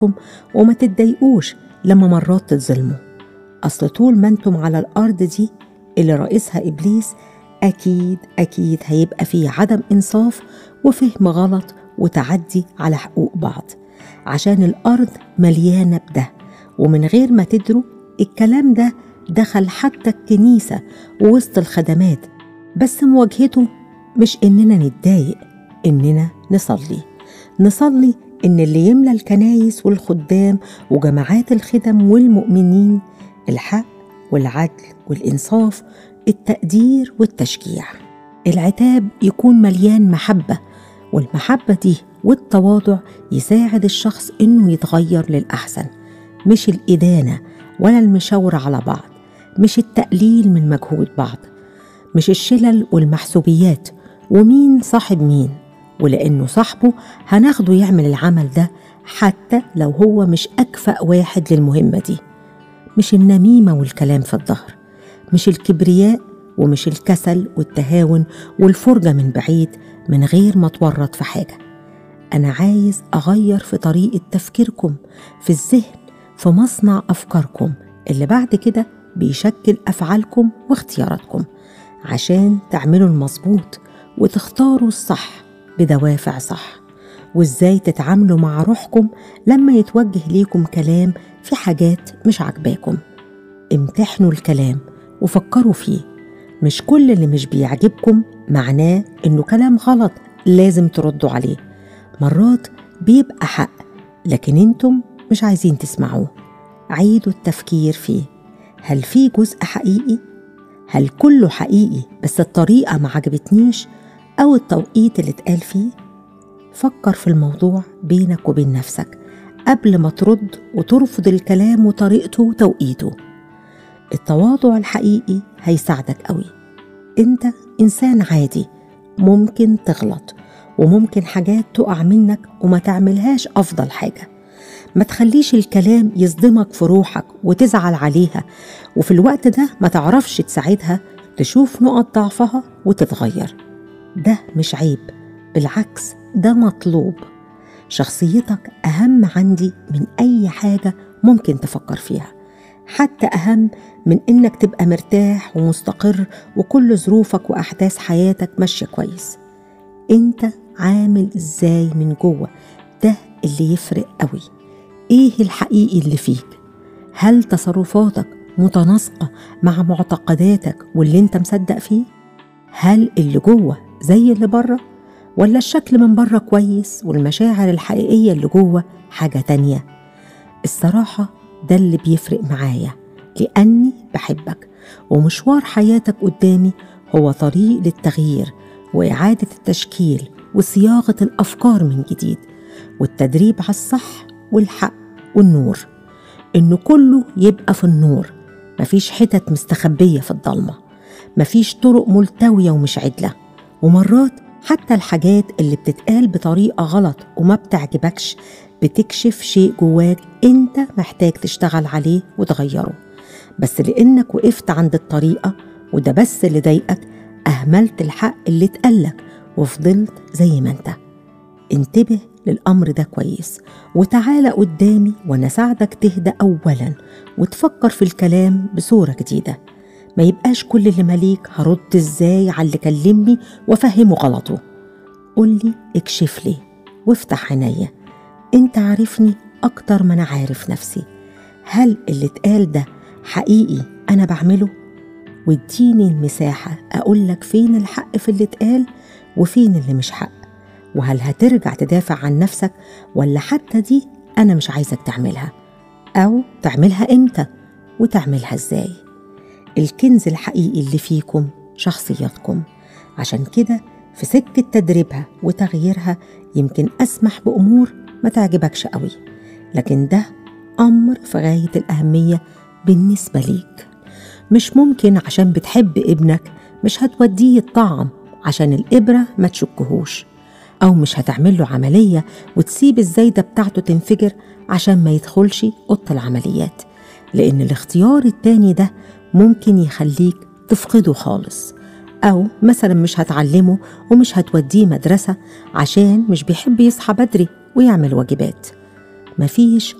وما تتضايقوش لما مرات تتظلموا أصل طول ما انتم على الأرض دي اللي رئيسها إبليس أكيد أكيد هيبقى فيه عدم إنصاف وفهم غلط وتعدي على حقوق بعض عشان الأرض مليانة بده ومن غير ما تدروا الكلام ده دخل حتى الكنيسة ووسط الخدمات بس مواجهته مش إننا نتضايق إننا نصلي نصلي إن اللي يملى الكنايس والخدام وجماعات الخدم والمؤمنين الحق والعدل والإنصاف التقدير والتشجيع العتاب يكون مليان محبة والمحبة دي والتواضع يساعد الشخص إنه يتغير للأحسن مش الإدانة ولا المشاورة على بعض مش التقليل من مجهود بعض مش الشلل والمحسوبيات ومين صاحب مين ولأنه صاحبه هناخده يعمل العمل ده حتى لو هو مش أكفأ واحد للمهمة دي مش النميمة والكلام في الظهر مش الكبرياء ومش الكسل والتهاون والفرجة من بعيد من غير ما تورط في حاجة أنا عايز أغير في طريقة تفكيركم في الذهن في مصنع أفكاركم اللي بعد كده بيشكل أفعالكم واختياراتكم عشان تعملوا المظبوط وتختاروا الصح بدوافع صح وإزاي تتعاملوا مع روحكم لما يتوجه ليكم كلام في حاجات مش عاجباكم امتحنوا الكلام وفكروا فيه مش كل اللي مش بيعجبكم معناه إنه كلام غلط لازم تردوا عليه مرات بيبقى حق لكن انتم مش عايزين تسمعوه عيدوا التفكير فيه هل في جزء حقيقي هل كله حقيقي بس الطريقه ما عجبتنيش او التوقيت اللي اتقال فيه فكر في الموضوع بينك وبين نفسك قبل ما ترد وترفض الكلام وطريقته وتوقيته التواضع الحقيقي هيساعدك قوي انت انسان عادي ممكن تغلط وممكن حاجات تقع منك وما تعملهاش افضل حاجه ما تخليش الكلام يصدمك في روحك وتزعل عليها وفي الوقت ده ما تعرفش تساعدها تشوف نقط ضعفها وتتغير ده مش عيب بالعكس ده مطلوب شخصيتك أهم عندي من أي حاجة ممكن تفكر فيها حتى أهم من إنك تبقى مرتاح ومستقر وكل ظروفك وأحداث حياتك ماشية كويس أنت عامل إزاي من جوه ده اللي يفرق قوي إيه الحقيقي اللي فيك هل تصرفاتك متناسقة مع معتقداتك واللي أنت مصدق فيه هل اللي جوه زي اللي بره ولا الشكل من بره كويس والمشاعر الحقيقية اللي جوه حاجة تانية الصراحة ده اللي بيفرق معايا لأني بحبك ومشوار حياتك قدامي هو طريق للتغيير وإعادة التشكيل وصياغة الأفكار من جديد والتدريب على الصح والحق والنور إنه كله يبقى في النور مفيش حتت مستخبية في الضلمة مفيش طرق ملتوية ومش عدلة ومرات حتى الحاجات اللي بتتقال بطريقة غلط وما بتعجبكش بتكشف شيء جواك انت محتاج تشتغل عليه وتغيره بس لانك وقفت عند الطريقة وده بس اللي ضايقك أهملت الحق اللي اتقالك وفضلت زي ما انت انتبه للأمر ده كويس وتعالى قدامي وأنا ساعدك تهدى أولا وتفكر في الكلام بصورة جديدة ما يبقاش كل اللي مليك هرد ازاي على اللي كلمني وافهمه غلطه قولي اكشف لي وافتح عينيا انت عارفني اكتر ما انا عارف نفسي هل اللي اتقال ده حقيقي انا بعمله واديني المساحة أقولك فين الحق في اللي اتقال وفين اللي مش حق وهل هترجع تدافع عن نفسك ولا حتى دي أنا مش عايزك تعملها أو تعملها إمتى وتعملها إزاي الكنز الحقيقي اللي فيكم شخصياتكم عشان كده في سكة تدريبها وتغييرها يمكن أسمح بأمور ما تعجبكش قوي لكن ده أمر في غاية الأهمية بالنسبة ليك مش ممكن عشان بتحب ابنك مش هتوديه يتطعم عشان الإبرة ما تشكهوش أو مش هتعمل له عملية وتسيب الزايدة بتاعته تنفجر عشان ما يدخلش أوضة العمليات لأن الاختيار التاني ده ممكن يخليك تفقده خالص أو مثلا مش هتعلمه ومش هتوديه مدرسة عشان مش بيحب يصحى بدري ويعمل واجبات مفيش